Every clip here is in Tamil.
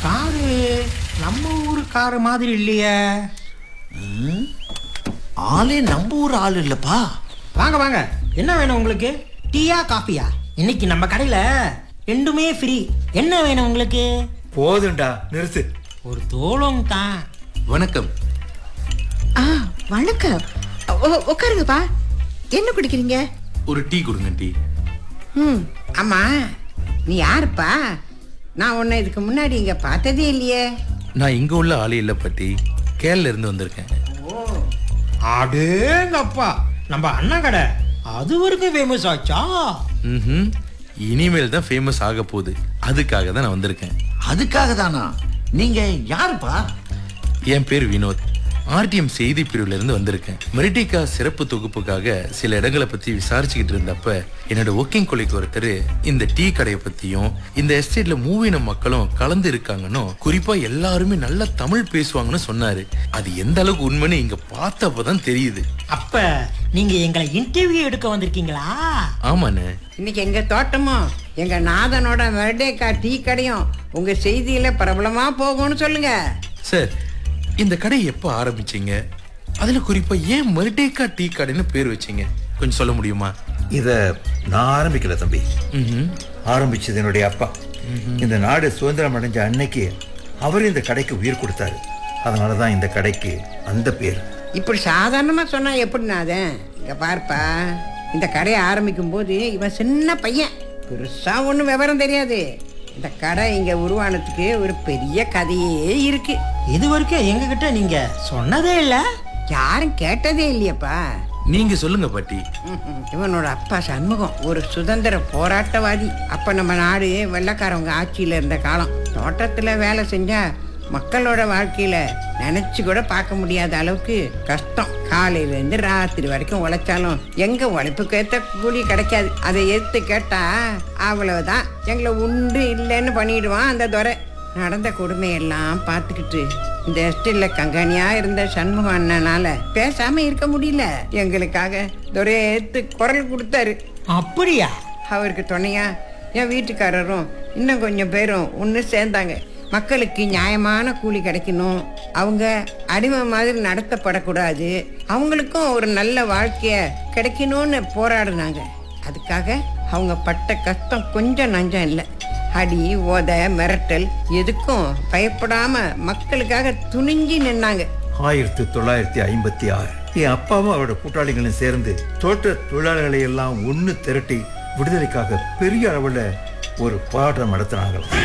காரு நம்ம ஊர் காரு மாதிரி இல்லையே ம், ஆளே நம்ம ஊர் ஆள் இல்லப்பா வாங்க வாங்க என்ன வேணும் உங்களுக்கு டீயா காஃபியா இன்னைக்கு நம்ம கடையில ரெண்டுமே ஃப்ரீ என்ன வேணும் உங்களுக்கு போதும்டா நிறுத்து ஒரு தோளம் தான் வணக்கம் ஆ வணக்கம் உ- உட்காருங்கப்பா என்ன குடிக்கிறீங்க ஒரு டீ கொடுங்க டீ ம் ஆமா நீ யாருப்பா நான் உன்னை இதுக்கு முன்னாடி இங்க பார்த்ததே இல்லையே நான் இங்க உள்ள ஆளே இல்ல பாட்டி கேரள இருந்து வந்திருக்கேன் அடேங்கப்பா நம்ம அண்ணா கடை அது வரைக்கும் ஃபேமஸ் ஆச்சா ம்ஹும். இனிமேல் தான் ஃபேமஸ் ஆக போகுது அதுக்காக தான் நான் வந்திருக்கேன் அதுக்காக தானா நீங்க யாருப்பா என் பேர் வினோத் ஆர்டிஎம் செய்தி பிரிவுல இருந்து வந்திருக்கேன் மெரிட்டிகா சிறப்பு தொகுப்புக்காக சில இடங்களை பத்தி விசாரிச்சுக்கிட்டு இருந்தப்ப என்னோட ஒர்க்கிங் கொலைக்கு ஒருத்தர் இந்த டீ கடையை பத்தியும் இந்த எஸ்டேட்ல மூவின மக்களும் கலந்து இருக்காங்கன்னு குறிப்பா எல்லாருமே நல்லா தமிழ் பேசுவாங்கன்னு சொன்னாரு அது எந்த அளவுக்கு உண்மைன்னு இங்க பார்த்தப்பதான் தெரியுது அப்ப நீங்க எங்களை இன்டர்வியூ எடுக்க வந்திருக்கீங்களா ஆமாண்ணே இன்னைக்கு எங்க தோட்டமும் எங்க நாதனோட மெர்டேக்கா டீ கடையும் உங்க செய்தியில பிரபலமா போகும்னு சொல்லுங்க சார் இந்த கடை எப்போ ஆரம்பிச்சீங்க அதுல குறிப்பா ஏன் மெரிட்டேக்கா டீ கடைன்னு பேர் வச்சீங்க கொஞ்சம் சொல்ல முடியுமா இத நான் ஆரம்பிக்கல தம்பி ம்ஹும். ஆரம்பிச்சது என்னுடைய அப்பா இந்த நாடு சுதந்திரம் அடைஞ்ச அன்னைக்கு அவர் இந்த கடைக்கு உயிர் கொடுத்தாரு அதனால தான் இந்த கடைக்கு அந்த பேர் இப்படி சாதாரணமா சொன்னா எப்படி நாதன் இங்க பார்ப்பா இந்த கடையை ஆரம்பிக்கும் போது இவன் சின்ன பையன் பெருசா ஒன்றும் விவரம் தெரியாது இந்த கடை இங்க உருவானதுக்கு ஒரு பெரிய கதையே இருக்கு இது வரைக்கும் எங்க கிட்ட நீங்க சொன்னதே இல்ல யாரும் கேட்டதே இல்லையப்பா நீங்க சொல்லுங்க பாட்டி ம்ஹும். இவனோட அப்பா சண்முகம் ஒரு சுதந்திர போராட்டவாதி அப்ப நம்ம நாடு வெள்ளக்காரவங்க ஆட்சியில இருந்த காலம் தோட்டத்துல வேலை செஞ்சா மக்களோட வாழ்க்கையில நினைச்சு கூட பார்க்க முடியாத அளவுக்கு கஷ்டம் காலையில இருந்து ராத்திரி வரைக்கும் உழைச்சாலும் எங்க உழைப்புக்கு ஏத்த கூலி கிடைக்காது அதை எடுத்து கேட்டா அவ்வளவுதான் எங்களை உண்டு இல்லைன்னு பண்ணிடுவான் அந்த துறை நடந்த கொடுமையெல்லாம் பார்த்துக்கிட்டு இந்த எஸ்டில்ல கங்காணியா இருந்த சண்முகம் அண்ணனால பேசாம இருக்க முடியல எங்களுக்காக துரையேத்து குரல் கொடுத்தாரு அப்படியா அவருக்கு துணையா என் வீட்டுக்காரரும் இன்னும் கொஞ்சம் பேரும் ஒன்று சேர்ந்தாங்க மக்களுக்கு நியாயமான கூலி கிடைக்கணும் அவங்க அடிமை மாதிரி நடத்தப்படக்கூடாது அவங்களுக்கும் ஒரு நல்ல வாழ்க்கைய கிடைக்கணும்னு போராடினாங்க அதுக்காக அவங்க பட்ட கஷ்டம் கொஞ்சம் நஞ்சம் இல்லை அடி ஓத மிரட்டல் எதுக்கும் பயப்படாம மக்களுக்காக துணிஞ்சு நின்னாங்க ஆயிரத்தி தொள்ளாயிரத்தி ஐம்பத்தி ஆறு என் அப்பாவும் அவரோட கூட்டாளிகளும் சேர்ந்து தோட்ட தொழிலாளர்களை எல்லாம் ஒன்று திரட்டி விடுதலைக்காக பெரிய அளவுல ஒரு போராட்டம் நடத்தினாங்களாம்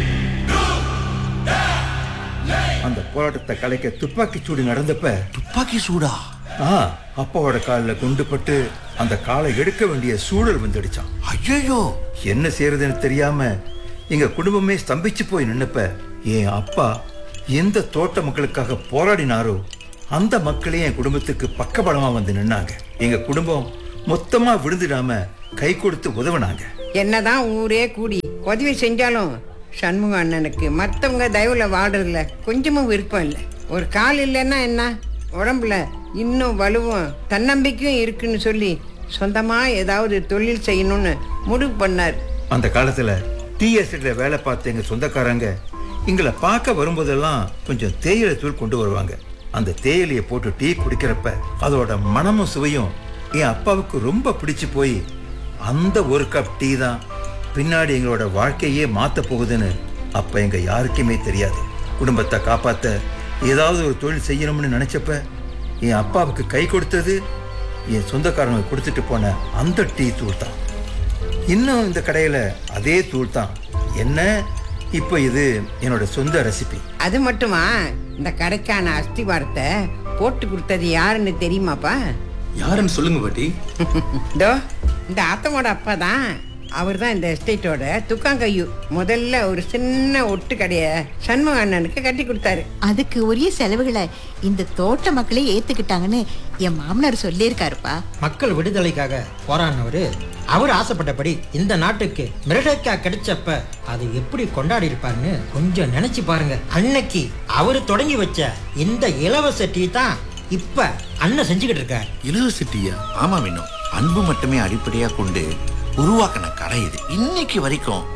அந்த போராட்டத்தை கலைக்க துப்பாக்கிச் சூடு நடந்தப்ப துப்பாக்கி சூடா ஆ அப்பாவோட காலில் குண்டுபட்டு அந்த காலை எடுக்க வேண்டிய சூழல் வந்துடுச்சான் ஐயோ என்ன செய்யறதுன்னு தெரியாம எங்க குடும்பமே ஸ்தம்பிச்சு போய் நின்னப்ப என் அப்பா எந்த தோட்ட மக்களுக்காக போராடினாரோ அந்த மக்களே என் குடும்பத்துக்கு பக்கபலமா வந்து நின்னாங்க எங்க குடும்பம் மொத்தமா விழுந்துடாம கை கொடுத்து உதவுனாங்க என்னதான் ஊரே கூடி உதவி செஞ்சாலும் சண்முக அண்ணனுக்கு மற்றவங்க தயவுல வாடுறதுல கொஞ்சமும் விருப்பம் இல்லை ஒரு கால் இல்லைன்னா என்ன உடம்புல இன்னும் வலுவும் தன்னம்பிக்கையும் இருக்குன்னு சொல்லி சொந்தமா ஏதாவது தொழில் செய்யணும்னு முடிவு பண்ணார் அந்த காலத்துல டீ எஸ்டேட்ல வேலை பார்த்த எங்க சொந்தக்காரங்க எங்களை பார்க்க வரும்போதெல்லாம் கொஞ்சம் தேயிலை தூள் கொண்டு வருவாங்க அந்த தேயிலையை போட்டு டீ குடிக்கிறப்ப அதோட மனமும் சுவையும் என் அப்பாவுக்கு ரொம்ப பிடிச்சு போய் அந்த ஒரு கப் டீ தான் பின்னாடி எங்களோட வாழ்க்கையே மாத்த போகுதுன்னு அப்ப எங்க யாருக்குமே தெரியாது குடும்பத்தை காப்பாத்த ஏதாவது ஒரு தொழில் செய்யணும்னு நினைச்சப்ப என் அப்பாவுக்கு கை கொடுத்தது என் சொந்தக்காரங்க கொடுத்துட்டு போன அந்த டீ தூள் தான் இன்னும் இந்த கடையில அதே தூள் தான் என்ன இப்போ இது என்னோட சொந்த ரெசிபி அது மட்டுமா இந்த கடைக்கான அஸ்திவாரத்தை போட்டு கொடுத்தது யாருன்னு தெரியுமாப்பா யாருன்னு சொல்லுங்க பாட்டி இதோ இந்த ஆத்தமோட அப்பா தான் அவர் தான் இந்த எஸ்டேட்டோட துக்காங்கையு முதல்ல ஒரு சின்ன ஒட்டு கடையை சண்முக அண்ணனுக்கு கட்டி கொடுத்தாரு அதுக்கு உரிய செலவுகளை இந்த தோட்ட மக்களே ஏத்துக்கிட்டாங்கன்னு என் மாமனார் சொல்லியிருக்காருப்பா மக்கள் விடுதலைக்காக போராடினவரு அவர் ஆசைப்பட்டபடி இந்த நாட்டுக்கு மிரடக்கா கிடைச்சப்ப அதை எப்படி கொண்டாடி இருப்பாருன்னு கொஞ்சம் நினைச்சு பாருங்க அன்னைக்கு அவர் தொடங்கி வச்ச இந்த இலவச டீ தான் இப்ப அண்ணன் செஞ்சுக்கிட்டு இருக்கார் இலவச டீயா ஆமா வினோ அன்பு மட்டுமே அடிப்படையா கொண்டு உருவாக்கின கடை இது இன்னைக்கு வரைக்கும்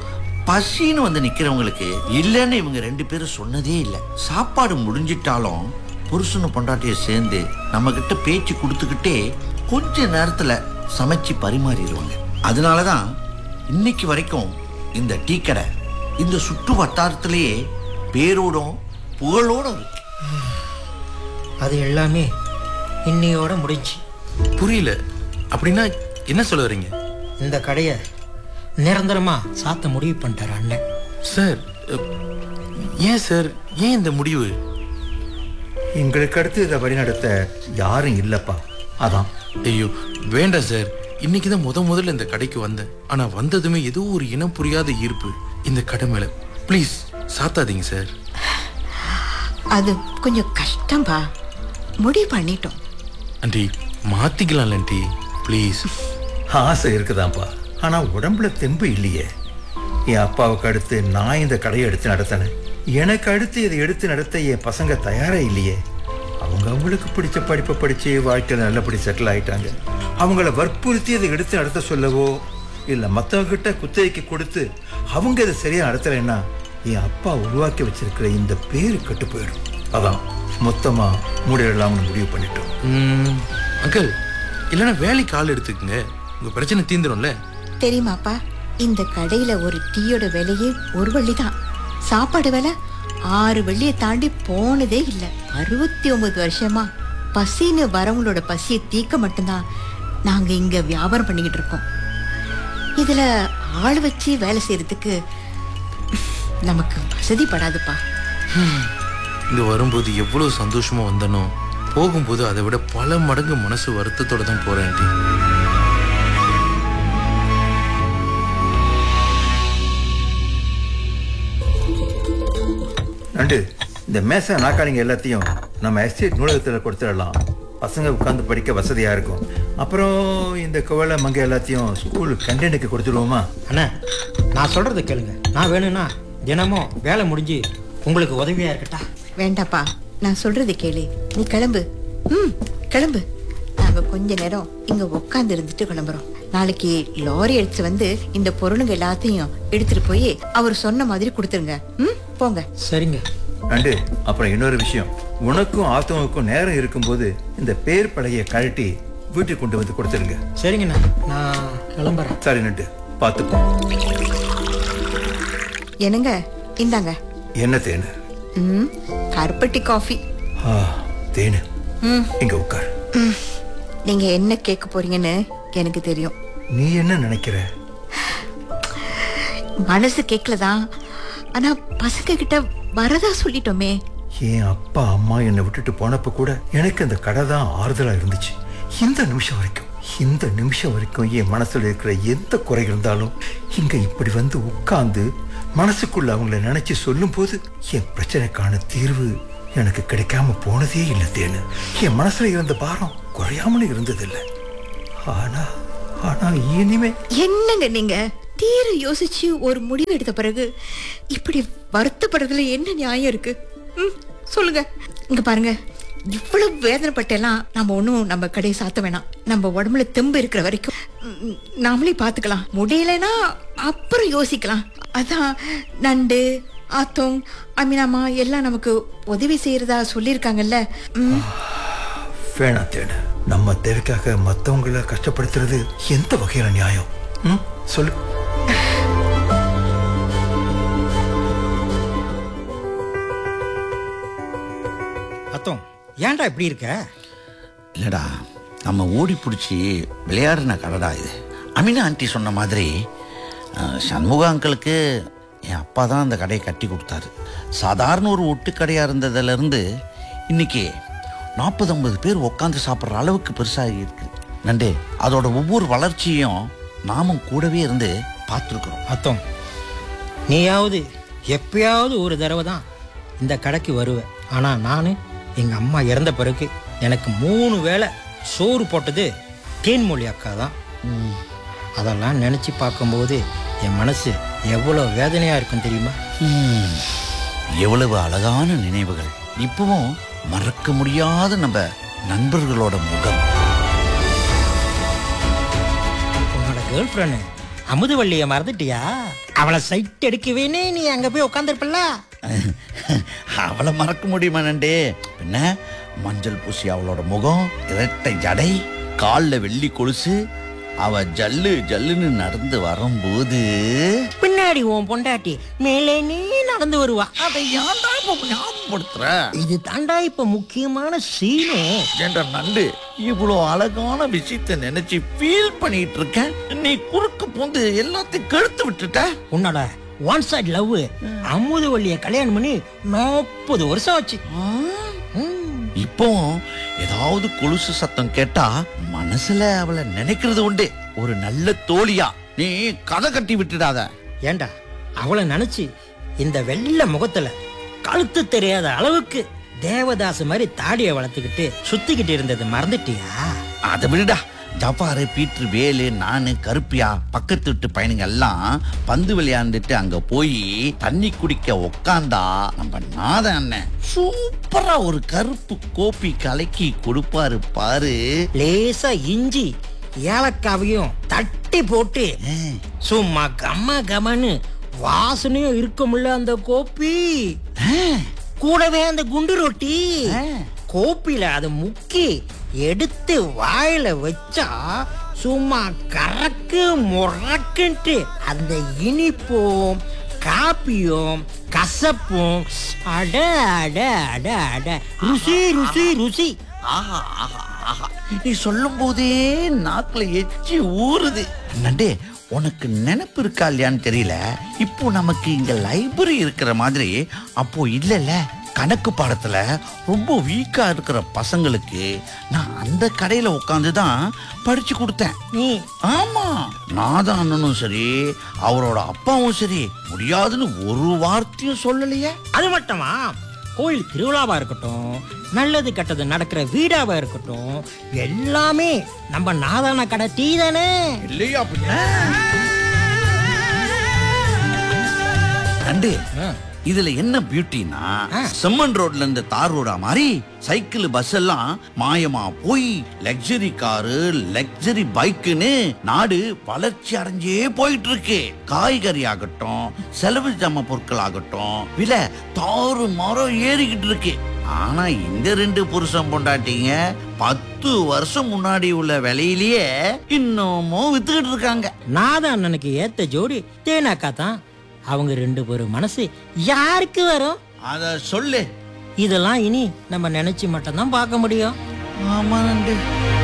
பசின்னு வந்து நிக்கிறவங்களுக்கு இல்லைன்னு இவங்க ரெண்டு பேரும் சொன்னதே இல்லை சாப்பாடு முடிஞ்சிட்டாலும் புருஷனும் பொண்டாட்டியை சேர்ந்து நம்ம கிட்ட பேச்சு கொடுத்துக்கிட்டே கொஞ்ச நேரத்துல சமைச்சு பரிமாறிடுவாங்க அதனாலதான் இன்னைக்கு வரைக்கும் இந்த டீ கடை இந்த சுற்று வட்டாரத்திலேயே பேரோடும் புகழோடும் இருக்கு அது எல்லாமே இன்னையோட முடிஞ்சு புரியல அப்படின்னா என்ன சொல்ல வரீங்க இந்த கடையை நிரந்தரமா சாத்த முடிவு பண்ணிட்டார் அண்ணன் சார் அ, ஏன் சார் ஏன் இந்த முடிவு எங்களுக்கு அடுத்து இதை வழிநடத்த யாரும் இல்லப்பா அதான் ஐயோ வேண்டாம் சார் இன்னைக்கு தான் முத முதல்ல இந்த கடைக்கு வந்தேன் ஆனா வந்ததுமே ஏதோ ஒரு இனம் புரியாத ஈர்ப்பு இந்த கடை மேல ப்ளீஸ் சாத்தாதீங்க சார் அது கொஞ்சம் கஷ்டம்பா முடிவு பண்ணிட்டோம் ஆண்டி மாத்திக்கலாம்ல ஆண்டி ப்ளீஸ் ஆசை இருக்குதான்ப்பா ஆனா உடம்புல தெம்பு இல்லையே என் அப்பாவுக்கு அடுத்து நான் இந்த கடையை எடுத்து நடத்தினேன் எனக்கு அடுத்து இதை எடுத்து நடத்த என் பசங்க தயாரா இல்லையே அவங்க அவங்களுக்கு பிடிச்ச படிப்பை படிச்சு வாழ்க்கையில் நல்லபடி செட்டில் ஆயிட்டாங்க அவங்கள வற்புறுத்தி இதை எடுத்து நடத்த சொல்லவோ இல்லை மற்றவங்க கிட்ட குத்தகைக்கு கொடுத்து அவங்க இதை சரியா நடத்தலைன்னா என் அப்பா உருவாக்கி வச்சிருக்கிற இந்த பேரு கெட்டு போயிடும் அதான் மொத்தமா மூடிடலாம்னு முடிவு பண்ணிட்டோம் ம், அங்கிள் இல்லைன்னா வேலைக்கு ஆள் எடுத்துக்கங்க உங்க பிரச்சனை தீந்துரும்ல தெரியுமாப்பா இந்த கடையில ஒரு டீயோட விலையே ஒரு வள்ளி தான் சாப்பாடு விலை ஆறு வெள்ளியை தாண்டி போனதே இல்லை அறுபத்தி ஒன்பது வருஷமா பசின்னு வரவங்களோட பசியை தீக்க மட்டும்தான் நாங்க இங்க வியாபாரம் பண்ணிக்கிட்டு இருக்கோம் இதுல ஆள் வச்சு வேலை செய்யறதுக்கு நமக்கு வசதி படாதுப்பா இங்க வரும்போது எவ்வளவு சந்தோஷமா வந்தனோ போகும்போது அதை விட பல மடங்கு மனசு வருத்தத்தோட தான் போறேன் ஆண்டி நண்டு இந்த மேச நாக்காளிங்க எல்லாத்தையும் நம்ம எஸ்டேட் நூலகத்தில் கொடுத்துடலாம் பசங்க உட்காந்து படிக்க வசதியா இருக்கும் அப்புறம் இந்த குவளை மங்க எல்லாத்தையும் ஸ்கூல் கண்டென்ட்டுக்கு கொடுத்துருவோமா அண்ணா நான் சொல்றதை கேளுங்க நான் வேணும்னா தினமும் வேலை முடிஞ்சு உங்களுக்கு உதவியா இருக்கட்டா வேண்டாப்பா நான் சொல்றது கேளு நீ கிளம்பு ம் கிளம்பு நாங்க கொஞ்ச நேரம் இங்க உட்கார்ந்து இருந்துட்டு கிளம்புறோம் நாளைக்கு லாரி எடுத்து வந்து இந்த பொருளுங்க எல்லாத்தையும் எடுத்துட்டு போய் அவர் சொன்ன மாதிரி கொடுத்துருங்க ம் போங்க சரிங்க நண்டு அப்புறம் இன்னொரு விஷயம் உனக்கும் ஆத்தவனுக்கும் நேரம் இருக்கும்போது இந்த பேர் பலகையை கழட்டி வீட்டுக்கு கொண்டு வந்து கொடுத்துருங்க சரிங்கண்ணா நான் கிளம்புறேன் சரி நண்டு பார்த்துப்போ என்னங்க இந்தாங்க என்ன தேனு ம் கருப்பட்டி காஃபி ஆ தேனு ம் இங்க உட்கார் ம். நீங்க என்ன கேட்க போறீங்கன்னு எனக்கு தெரியும் நீ என்ன நினைக்கிற மனசு கேட்கலதான் ஆனா பசங்க கிட்ட வரதா சொல்லிட்டோமே என் அப்பா அம்மா என்னை விட்டுட்டு போனப்ப கூட எனக்கு அந்த கடை தான் ஆறுதலா இருந்துச்சு இந்த நிமிஷம் வரைக்கும் இந்த நிமிஷம் வரைக்கும் என் மனசுல இருக்கிற எந்த குறை இருந்தாலும் இங்க இப்படி வந்து உட்கார்ந்து மனசுக்குள்ள அவங்கள நினைச்சு சொல்லும் போது என் பிரச்சனைக்கான தீர்வு எனக்கு கிடைக்காம போனதே இல்லை தேனு என் மனசுல இருந்த பாரம் குறையாமலும் இருந்ததில்லை ஆனா ஆனா இனிமே என்னங்க நீங்க தீர யோசிச்சு ஒரு முடிவு எடுத்த பிறகு இப்படி வருத்தப்படுறதுல என்ன நியாயம் இருக்கு ம், சொல்லுங்க இங்க பாருங்க இவ்வளவு வேதனைப்பட்டெல்லாம் நம்ம ஒன்றும் நம்ம கடையை சாத்த வேணாம் நம்ம உடம்புல தெம்பு இருக்கிற வரைக்கும் ம், நாமளே பார்த்துக்கலாம் முடியலைன்னா அப்புறம் யோசிக்கலாம் அதான் நண்டு ஆத்தோங் அமீனாமா எல்லாம் நமக்கு உதவி செய்யறதா சொல்லியிருக்காங்கல்ல ம், வேணாம் தேனு நம்ம தேவைக்காக மத்தவங்கள கஷ்டப்படுத்துறது எந்த வகையில நியாயம் ம் சொல்லு அத்தம் ஏன்டா இப்படி இருக்க இல்லடா நம்ம ஓடி பிடிச்சி விளையாடின கடடா இது அமினா ஆண்டி சொன்ன மாதிரி அஹ், சண்முக அங்கிளுக்கு என் அப்பா தான் அந்த கடையை கட்டி கொடுத்தாரு சாதாரண ஒரு ஒட்டு கடையாக இருந்ததுலேருந்து இன்னைக்கு நாற்பது ஐம்பது பேர் உட்காந்து சாப்பிட்ற அளவுக்கு பெருசாகி இருக்கு நண்டே அதோட ஒவ்வொரு வளர்ச்சியும் நாமும் கூடவே இருந்து பார்த்துருக்குறோம் அத்தம் நீயாவது எப்பயாவது ஒரு தடவை தான் இந்த கடைக்கு வருவ ஆனா நான் எங்க அம்மா இறந்த பிறகு எனக்கு மூணு வேளை சோறு போட்டது தேன்மொழி அக்கா தான் அதெல்லாம் நினைச்சு பார்க்கும்போது என் மனசு எவ்வளவு வேதனையா இருக்கும் தெரியுமா ஹம், எவ்வளவு அழகான நினைவுகள் இப்பவும் மறக்க முடியாத நம்ம நண்பர்களோட முகம் உன்னோட கேர்ள் ஃப்ரெண்டு அமுதுவள்ளிய மறந்துட்டியா அவளை சைட் எடுக்கவேனே நீ அங்க போய் உட்காந்துருப்பல்ல அவளை மறக்க முடியுமா நண்டே பின்ன மஞ்சள் பூசி அவளோட முகம் இரட்டை ஜடை கால்ல வெள்ளி கொலுசு அவ ஜல்லு ஜல்லுன்னு நடந்து வரும்போது பின்னாடி உன் பொண்டாட்டி மேலே நீ நடந்து வருவா அதை ஏன்டா இப்ப ஞாபகப்படுத்துற இது தாண்டா இப்ப முக்கியமான சீனு என்ற நண்டு இவ்வளோ அழகான விஷயத்தை நினைச்சு ஃபீல் பண்ணிட்டு இருக்கேன் நீ குறுக்க பூந்து எல்லாத்தையும் கெடுத்து விட்டுட்ட உன்னோட ஒன் சைட் லவ் அமுதுவள்ளிய கல்யாணம் பண்ணி நாற்பது வருஷம் ஆச்சு ம். இப்போ ஏதாவது கொலுசு சத்தம் கேட்டா மனசுல அவளை நினைக்கிறது உண்டு ஒரு நல்ல தோழியா நீ கதை கட்டி விட்டுடாத ஏண்டா அவளை நினைச்சு இந்த வெள்ளை முகத்துல கழுத்து தெரியாத அளவுக்கு தேவதாஸ் மாதிரி தாடியை வளர்த்துக்கிட்டு சுத்திக்கிட்டு இருந்தது மறந்துட்டியா அதை விடுடா ஜப்பாரு பீட்ரு வேலு நானு கருப்பியா பக்கத்து வீட்டு பையனுங்க எல்லாம் பந்து விளையாண்டுட்டு அங்க போய் தண்ணி குடிக்க உக்காந்தா நம்ம நாத அண்ணன் சூப்பரா ஒரு கருப்பு கோப்பி கலக்கி கொடுப்பாரு பாரு லேசா இஞ்சி ஏலக்காவையும் தட்டி போட்டு சும்மா கம்ம கமன்னு வாசனையும் இருக்கும்ல அந்த கோப்பி கூடவே அந்த குண்டு ரொட்டி கோப்பில அதை முக்கி எடுத்து வாயில வச்சா சும்மா கறக்கு முறக்குன்ட்டு அந்த இனிப்பும் காப்பியும் கசப்பும் அட அட அட அட ருசி ருசி ருசி ஆஹா ஆஹா ஆஹா நீ சொல்லும் போதே நாக்குல எச்சி ஊறுது நண்டே உனக்கு நினைப்பு இருக்கா இல்லையான்னு தெரியல இப்போ நமக்கு இங்க லைப்ரரி இருக்கிற மாதிரி அப்போ இல்லைல்ல கணக்கு பாடத்துல ரொம்ப வீக்கா இருக்கிற பசங்களுக்கு நான் அந்த கடையில உட்காந்து தான் படிச்சு கொடுத்தேன் நீ ஆமா நாதா அண்ணனும் சரி அவரோட அப்பாவும் சரி முடியாதுன்னு ஒரு வார்த்தையும் சொல்லலையே அது மட்டுமா கோயில் திருவிழாவா இருக்கட்டும் நல்லது கெட்டது நடக்கிற வீடாவா இருக்கட்டும் எல்லாமே நம்ம நாதான கடை டீ தானே இல்லையா அப்படின்னா நண்டு இதுல என்ன பியூட்டினா செம்மன் ரோட்ல இருந்து தார் ரோடா மாதிரி சைக்கிள் பஸ் எல்லாம் மாயமா போய் லக்ஸரி காரு லக்ஸரி பைக்குன்னு நாடு வளர்ச்சி அடைஞ்சே போயிட்டு இருக்கு காய்கறி ஆகட்டும் செலவு ஜாம பொருட்கள் ஆகட்டும் விலை தாறு மரம் ஏறிக்கிட்டு இருக்கு ஆனா இந்த ரெண்டு புருஷன் பொண்டாட்டிங்க பத்து வருஷம் முன்னாடி உள்ள விலையிலேயே இன்னமும் வித்துக்கிட்டு இருக்காங்க நாதா அண்ணனுக்கு ஏத்த ஜோடி தேனாக்கா தான் அவங்க ரெண்டு பேரும் மனசு யாருக்கு வரும் அத சொல்லு இதெல்லாம் இனி நம்ம நினைச்சு மட்டும்தான் பார்க்க முடியும் ஆமா நண்டு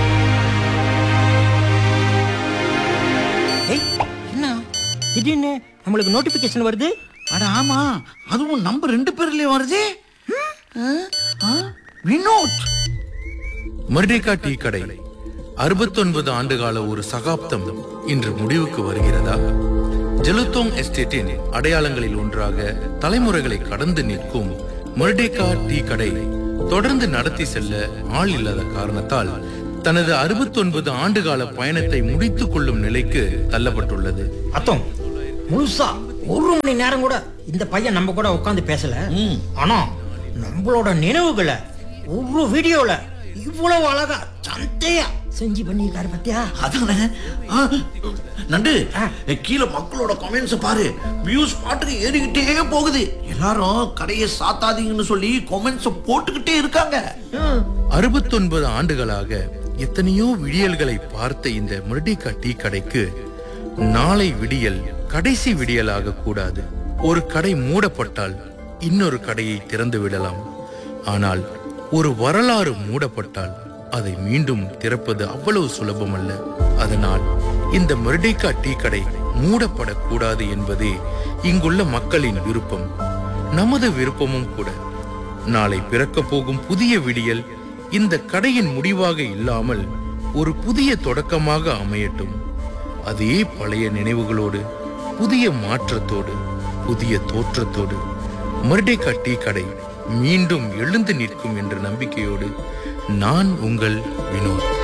ஏய், என்ன திடீர்னு நம்மளுக்கு நோட்டிபிகேஷன் வருது அட ஆமா அதுவும் நம்ம ரெண்டு பேர்லயே வருதே ஆ, ஆ, வினோத் மர்டிகா டீ கடை அறுபத்தொன்பது ஆண்டுகால ஒரு சகாப்தம் இன்று முடிவுக்கு வருகிறதா ஜெலுத்தோங் எஸ்டேட்டின் அடையாளங்களில் ஒன்றாக தலைமுறைகளை கடந்து நிற்கும் மர்டிகா டீ கடை தொடர்ந்து நடத்தி செல்ல ஆள் இல்லாத காரணத்தால் தனது அறுபத்தொன்பது ஆண்டுகால பயணத்தை முடித்துக் கொள்ளும் நிலைக்கு தள்ளப்பட்டுள்ளது அத்தம் முழுசா ஒரு மணி நேரம் கூட இந்த பையன் நம்ம கூட உட்காந்து பேசல ஆனா நம்மளோட நினைவுகளை ஒரு வீடியோல இவ்வளவு அழகா சந்தையா செஞ்சு பண்ணியிருக்காரு பத்தியா அதானே ஆ, நண்டு கீழே மக்களோட கமெண்ட்ஸ் பாரு வியூஸ் பாட்டுக்கு ஏறிக்கிட்டே போகுது எல்லாரும் கடையை சாத்தாதீங்கன்னு சொல்லி கமெண்ட்ஸ் போட்டுக்கிட்டே இருக்காங்க அறுபத்தொன்பது ஆண்டுகளாக எத்தனையோ விடியல்களை பார்த்த இந்த முரடிகா டீ கடைக்கு நாளை விடியல் கடைசி விடியலாக கூடாது ஒரு கடை மூடப்பட்டால் இன்னொரு கடையை திறந்து விடலாம் ஆனால் ஒரு வரலாறு மூடப்பட்டால் அதை மீண்டும் திறப்பது அவ்வளவு சுலபமல்ல அதனால் இந்த முரடிகா டீ கடை மூடப்படக்கூடாது என்பதே இங்குள்ள மக்களின் விருப்பம் நமது விருப்பமும் கூட நாளை பிறக்கப் போகும் புதிய விடியல் இந்த கடையின் முடிவாக இல்லாமல் ஒரு புதிய தொடக்கமாக அமையட்டும் அதே பழைய நினைவுகளோடு புதிய மாற்றத்தோடு புதிய தோற்றத்தோடு மறுடேக்கா டீ கடை மீண்டும் எழுந்து நிற்கும் என்ற நம்பிக்கையோடு நான் உங்கள் வினோத்